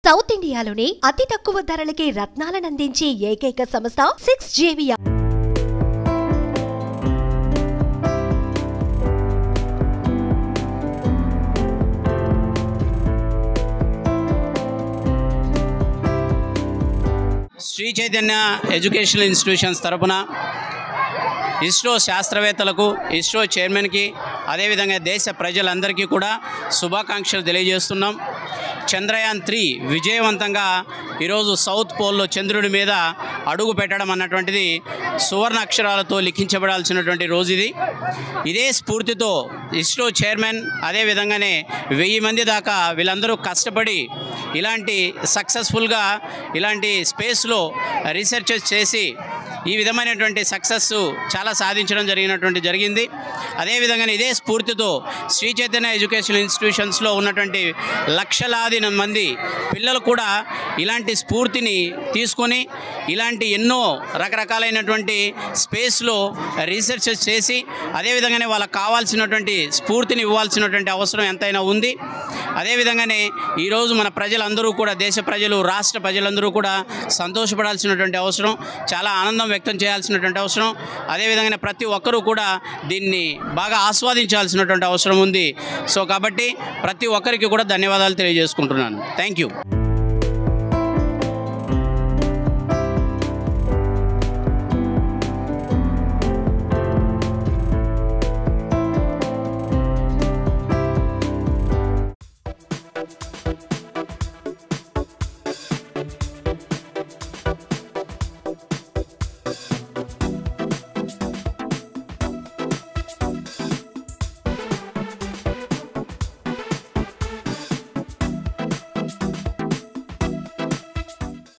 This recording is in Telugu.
సౌత్ ఇండియాలోనే అతి తక్కువ ధరలకి రత్నాలనందించే ఏకైక సంస్థ సిక్స్ జేవియా శ్రీ చైతన్య ఎడ్యుకేషనల్ ఇన్స్టిట్యూషన్స్ తరపున ఇస్రో శాస్త్రవేత్తలకు ఇస్రో చైర్మన్కి అదేవిధంగా దేశ ప్రజలందరికీ కూడా శుభాకాంక్షలు తెలియజేస్తున్నాం చంద్రయాన్ త్రీ విజయవంతంగా ఈరోజు సౌత్ పోల్లో చంద్రుడి మీద అడుగు పెట్టడం అన్నటువంటిది సువర్ణ అక్షరాలతో లిఖించబడాల్సినటువంటి రోజు ఇది ఇదే స్ఫూర్తితో ఇస్రో చైర్మన్ అదేవిధంగానే వెయ్యి మంది దాకా వీళ్ళందరూ కష్టపడి ఇలాంటి సక్సెస్ఫుల్గా ఇలాంటి స్పేస్లో రీసెర్చెస్ చేసి ఈ విధమైనటువంటి సక్సెస్ చాలా సాధించడం జరిగినటువంటి జరిగింది అదేవిధంగా ఇదే స్ఫూర్తితో శ్రీ చైతన్య ఎడ్యుకేషన్ ఇన్స్టిట్యూషన్స్లో ఉన్నటువంటి లక్షలాది మంది పిల్లలు కూడా ఇలాంటి స్ఫూర్తిని తీసుకొని ఇలాంటి ఎన్నో రకరకాలైనటువంటి స్పేస్లో రీసెర్చెస్ చేసి అదేవిధంగానే వాళ్ళకి కావాల్సినటువంటి స్ఫూర్తిని ఇవ్వాల్సినటువంటి అవసరం ఎంతైనా ఉంది అదేవిధంగానే ఈరోజు మన ప్రజలందరూ కూడా దేశ ప్రజలు రాష్ట్ర ప్రజలందరూ కూడా సంతోషపడాల్సినటువంటి అవసరం చాలా ఆనందం వ్యక్తం చేయాల్సినటువంటి అవసరం అదేవిధంగానే ప్రతి ఒక్కరూ కూడా దీన్ని బాగా ఆస్వాదించాల్సినటువంటి అవసరం ఉంది సో కాబట్టి ప్రతి ఒక్కరికి కూడా ధన్యవాదాలు తెలియజేసుకుంటున్నాను థ్యాంక్ యూ